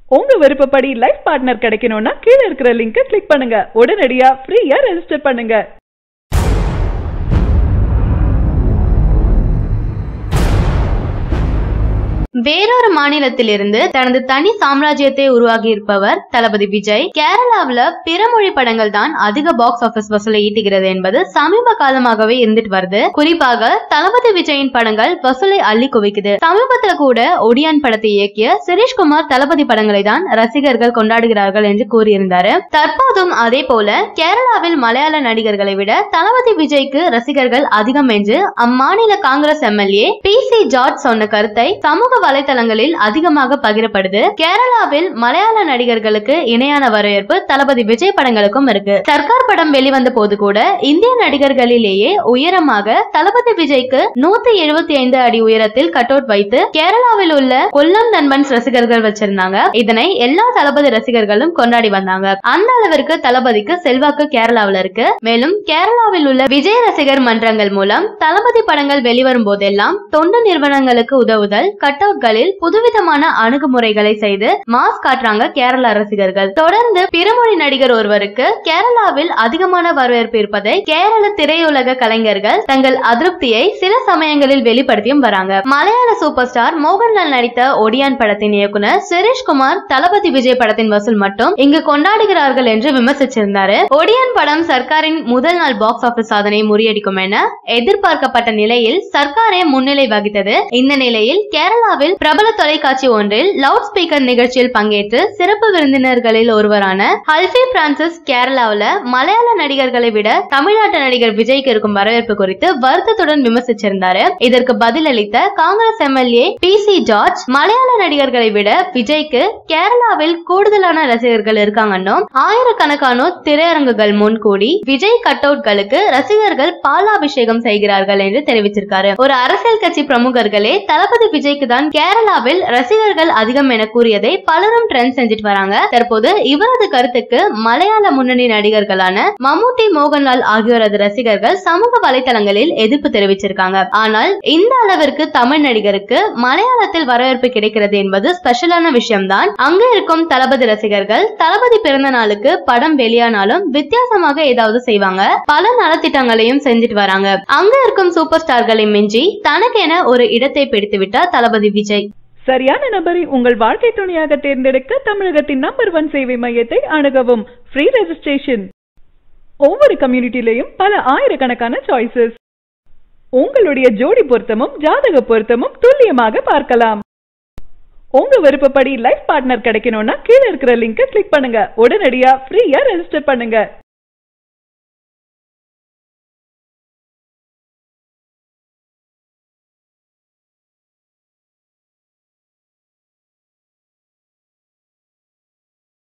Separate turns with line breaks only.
உங்க விருப்பப்படி life partner கிடைக்கணும்னா கீழ இருக்கிற லிங்கை கிளிக் பண்ணுங்க உடனடியா ஃப்ரீயா ரெஜிஸ்டர் பண்ணுங்க
வேறொரு மாநிலத்திலிருந்து தனது தனி சாம்ராஜ்யத்தை உருவாகி இருப்பவர் தளபதி விஜய் கேரளாவுல பிற மொழி படங்கள் தான் அதிக பாக்ஸ் ஆபீஸ் வசூலை ஈட்டுகிறது என்பது சமீப காலமாகவே இருந்துட்டு வருது குறிப்பாக தளபதி விஜயின் படங்கள் வசூலை அள்ளி குவிக்குது சமீபத்துல கூட ஒடியான் படத்தை இயக்கிய சிரீஷ்குமார் தளபதி படங்களை தான் ரசிகர்கள் கொண்டாடுகிறார்கள் என்று கூறியிருந்தாரு தற்போதும் அதே போல கேரளாவில் மலையாள நடிகர்களை விட தளபதி விஜய்க்கு ரசிகர்கள் அதிகம் என்று அம்மாநில காங்கிரஸ் எம்எல்ஏ பி சி ஜார்ஜ் சொன்ன கருத்தை சமூக வலைதளங்களில் அதிகமாக பகிரப்படுது கேரளாவில் மலையாள நடிகர்களுக்கு இணையான வரவேற்பு தளபதி விஜய் படங்களுக்கும் இருக்கு சர்க்கார் படம் வெளிவந்த போது கூட இந்திய நடிகர்களிலேயே உயரமாக தளபதி விஜய்க்கு நூத்தி எழுபத்தி ஐந்து அடி உயரத்தில் கட் அவுட் வைத்து கேரளாவில் உள்ள கொல்லம் நண்பன்ஸ் ரசிகர்கள் வச்சிருந்தாங்க இதனை எல்லா தளபதி ரசிகர்களும் கொண்டாடி வந்தாங்க அந்த அளவிற்கு தளபதிக்கு செல்வாக்கு கேரளாவில் இருக்கு மேலும் கேரளாவில் உள்ள விஜய் ரசிகர் மன்றங்கள் மூலம் தளபதி படங்கள் வெளிவரும் போதெல்லாம் தொண்டு நிறுவனங்களுக்கு உதவுதல் கட் அவுட்களில் புதுவிதமான அணுகுமுறைகளை செய்து மாஸ் காட்டுறாங்க கேரளா ரசிகர்கள் தொடர்ந்து பிறமொழி நடிகர் ஒருவருக்கு கேரளாவில் அதிகமான வரவேற்பு இருப்பதை கேரள திரையுலக கலைஞர்கள் தங்கள் அதிருப்தியை சில சமயங்களில் வெளிப்படுத்தியும் வராங்க மலையாள சூப்பர் ஸ்டார் மோகன்லால் நடித்த ஒடியான் படத்தின் இயக்குனர் சுரேஷ்குமார் தளபதி விஜய் படத்தின் வசூல் மட்டும் இங்கு கொண்டாடுகிறார்கள் என்று விமர்சிச்சிருந்தாரு ஒடியான் படம் சர்க்காரின் முதல் நாள் பாக்ஸ் ஆபீஸ் சாதனை முறியடிக்கும் என எதிர்பார்க்கப்பட்ட நிலையில் சர்க்காரே முன்னிலை வகித்தது இந்த நிலையில் கேரளாவில் பிரபல தொலைக்காட்சி ஒன்றில் லவுட் ஸ்பீக்கர் நிகழ்ச்சியில் பங்கேற்று சிறப்பு விருந்தினர்களில் ஒருவரான ஹல்ஃபி பிரான்சிஸ் கேரளாவுல மலையாள நடிகர்களை விட தமிழ்நாட்டு நடிகர் விஜய்க்கு இருக்கும் வரவேற்பு குறித்து வருத்தத்துடன் விமர்சிச்சிருந்தாரு இதற்கு பதிலளித்த காங்கிரஸ் எம்எல்ஏ பி சி ஜார்ஜ் மலையாள நடிகர்களை விட விஜய்க்கு கேரளாவில் கூடுதலான ரசிகர்கள் இருக்காங்கன்னும் ஆயிரக்கணக்கானோர் திரையரங்குகள் முன் கூடி விஜய் கட் அவுட்களுக்கு ரசிகர்கள் பாலாபிஷேகம் செய்கிறார்கள் என்று தெரிவிச்சிருக்காரு ஒரு அரசியல் கட்சி பிரமுகர்களே தளபதி விஜய்க்கு தான் கேரளாவில் ரசிகர்கள் அதிகம் என கூறியதை பலரும் ட்ரெண்ட் செஞ்சுட்டு வராங்க தற்போது இவரது கருத்துக்கு மலையாள முன்னணி நடிகர்களான மம்முட்டி மோகன்லால் ஆகியோரது ரசிகர்கள் சமூக வலைதளங்களில் எதிர்ப்பு தெரிவிச்சிருக்காங்க ஆனால் இந்த அளவிற்கு தமிழ் நடிகருக்கு மலையாளத்தில் வரவேற்பு கிடைக்கிறது என்பது ஸ்பெஷலான விஷயம்தான் அங்க இருக்கும் தளபதி ரசிகர்கள் தளபதி பிறந்த நாளுக்கு படம் வெளியானாலும் வித்தியாசமாக ஏதாவது செய்வாங்க பல நலத்திட்டங்களையும் செஞ்சுட்டு வராங்க அங்க இருக்கும் சூப்பர் ஸ்டார்களை மிஞ்சி தனக்கென ஒரு இடத்தை பிடித்து விட்டார் தளபதி விஜய்
சரியான நபரை உங்கள் வாழ்க்கை துணையாக தேர்ந்தெடுக்க தமிழகத்தின் நம்பர் ஒன் சேவை மையத்தை அணுகவும் ஃப்ரீ ரெஜிஸ்ட்ரேஷன் ஒவ்வொரு கம்யூனிட்டிலையும் பல ஆயிரக்கணக்கான சாய்ஸஸ் உங்களுடைய ஜோடி பொருத்தமும் ஜாதக பொருத்தமும் துல்லியமாக பார்க்கலாம் உங்க விருப்பப்படி லைஃப் பார்ட்னர் கிடைக்கணும்னா கீழ இருக்கிற லிங்கை கிளிக் பண்ணுங்க உடனடியா ஃப்ரீயா ரெஜிஸ்டர் பண்ணுங்க